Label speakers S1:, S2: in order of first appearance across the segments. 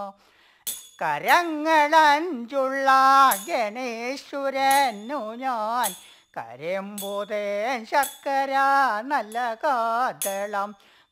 S1: കരങ്ങളഞ്ചുള്ള ഗണേശ്വരനു ഞാൻ കരമ്പുതേൻ ശർക്കര നല്ല കാതളം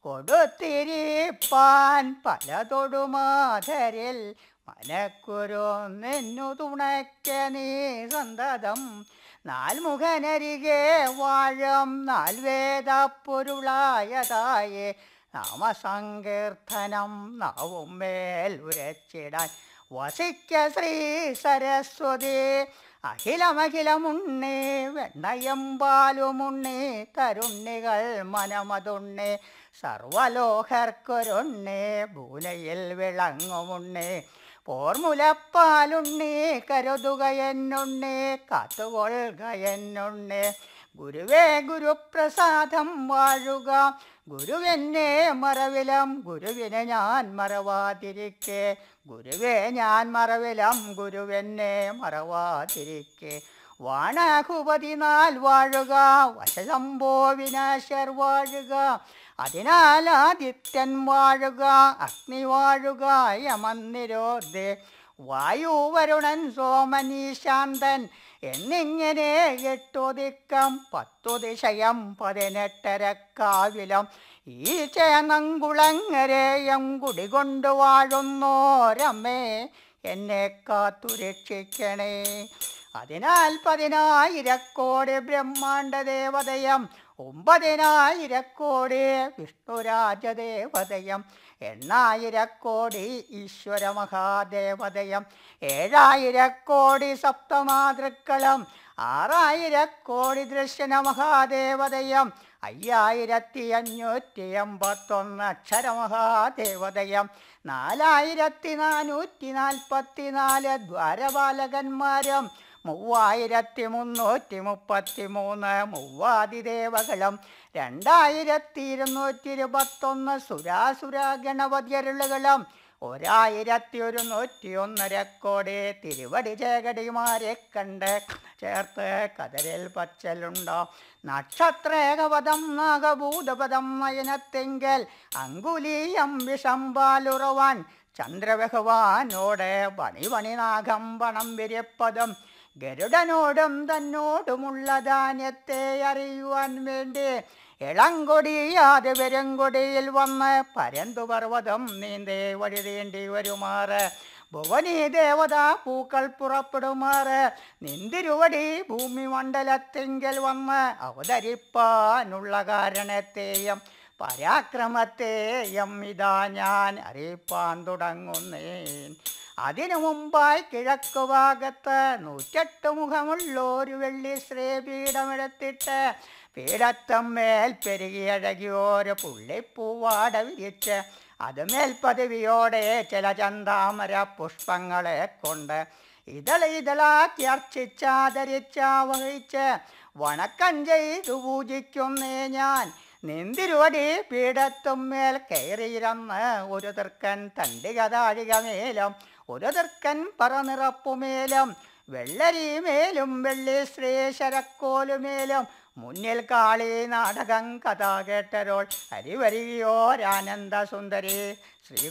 S1: കൊടുത്തിരിപ്പാൻ പലതൊടുമാധരിൽ മനക്കുരു നിന്നു തുണയ്ക്ക നീ സന്തതം നാൽമുഖനരികെ വാഴം നാൽവേദ പൊരുളായതായേ നാമസങ്കീർത്തനം നാവും മേൽ ഉരച്ചിടാൻ വസിക്ക ശ്രീ സരസ്വതി അഖിലമഖിലമുണ്ണി വെണ്ണയമ്പാലുമുണ്ണി തരുണ്ണികൾ മനമതുണ്ണി സർവലോകർക്കൊരുണ്ണി ഭൂലയിൽ വിളങ്ങുമുണ്ണി പോർമുലപ്പാലുണ്ണി കരുതുക എന്നുണ്ണി കാത്തുകൊള്ളുക എന്നുണ്ണി ഗുരുവേ ഗുരുപ്രസാദം വാഴുക ഗുരുവെന്നെ മറവിലം ഗുരുവിനെ ഞാൻ മറവാതിരിക്കെ ഗുരുവേ ഞാൻ മറവിലം ഗുരുവെന്നെ മറവാതിരിക്കെ വാണാഹുപതിനാൽ വാഴുക വശസംഭോ വിനാശർ വാഴുക അതിനാൽ ആദിത്യൻ വാഴുക അഗ്നി വാഴുക യമന്നിരോധേ വായു വരുണൻ സോമൻ ഈശാന്തൻ എന്നിങ്ങനെ എട്ടുദിക്കം പത്തു ദിശയം പതിനെട്ടരക്കാവിലം ഈ ചേനങ്കുളങ്ങരേയം കുടികൊണ്ടു വാഴുന്നോരമ്മേ എന്നെ കാത്തു രക്ഷിക്കണേ അതിനാൽ പതിനായിരക്കോടി ബ്രഹ്മാണ്ട ദേവതയം ഒമ്പതിനായിരക്കോടി വിഷ്ണുരാജദേവതയം എണ്ണായിരക്കോടി ഈശ്വര മഹാദേവതയം ഏഴായിരക്കോടി സപ്തമാതൃക്കളും ആറായിരക്കോടി ദൃശ്യന മഹാദേവതയം അയ്യായിരത്തി അഞ്ഞൂറ്റി എൺപത്തൊന്ന് അക്ഷരമഹാദേവതയം നാലായിരത്തി നാനൂറ്റി നാൽപ്പത്തി നാല് ദ്വാരപാലകന്മാരും മൂവായിരത്തി മുന്നൂറ്റി മുപ്പത്തി മൂന്ന് മൂവാതിദേവകളും രണ്ടായിരത്തി ഇരുന്നൂറ്റി ഇരുപത്തൊന്ന് സുരാസുര ഗണപതിയരുളുകളും ഒരായിരത്തി ഒരുന്നൂറ്റി ഒന്നര കോടി തിരുവടി ചേകടിമാരെ കണ്ട് ചേർത്ത് കതരിൽ പച്ചലുണ്ടോ നക്ഷത്രേകപദം നാഗഭൂതപദം നയനത്തെങ്കൽ അങ്കുലീയം വിഷംപാലുറവാൻ ചന്ദ്രബഹുവാനോട് പണിപണിനാഗം പണം വിരിപ്പതും ഗരുഡനോടും തന്നോടുമുള്ള ധാന്യത്തെ അറിയുവാൻ വേണ്ടി ഇളങ്കൊടിയാതെ പെരുങ്കൊടിയിൽ വന്ന് പരന്തു പർവ്വതം നീന്തേ വഴി തീണ്ടി വരുമാറ് ഭുവനി ദേവത പൂക്കൾ പുറപ്പെടുമാറ് നിന്തിരുവടി ഭൂമി മണ്ഡലത്തിങ്കൽ വന്ന് അവതരിപ്പാനുള്ള കാരണത്തെയും പരാക്രമത്തെയും ഇതാ ഞാൻ അറിയിപ്പാൻ തുടങ്ങുന്നേൻ അതിനു മുമ്പായി കിഴക്കു ഭാഗത്ത് നൂറ്റെട്ട് മുഖമുള്ളൊരു വെള്ളി ശ്രീപീഠമെടുത്തിട്ട് പീഠത്തമ്മേൽ പെരുകിയഴകിയോര് പുള്ളിപ്പൂവാട വിരിച്ച് അത് മേൽപ്പദവിയോടെ ചില ചന്താമര പുഷ്പങ്ങളെ കൊണ്ട് ഇതള ഇതളാക്കി അർച്ചിച്ചാദരിച്ച വഹിച്ച് വണക്കം ചെയ്തു പൂജിക്കുന്നേ ഞാൻ നിന്തിരുവടി പീഠത്തുമ്മേൽ കയറിയിരുന്ന് ഒരു തീർക്കൻ തണ്ടികതാഴിക മേലും ഒരു തീർക്കൻ പറനിറപ്പുമേലും വെള്ളരിമേലും വെള്ളി ശ്രീ ശരക്കോലുമേലും മുന്നിൽ കാളി നാടകം കഥ കേട്ടരോൾ ഹരിവരിയോരാനന്ദ സുന്ദരി ശ്രീ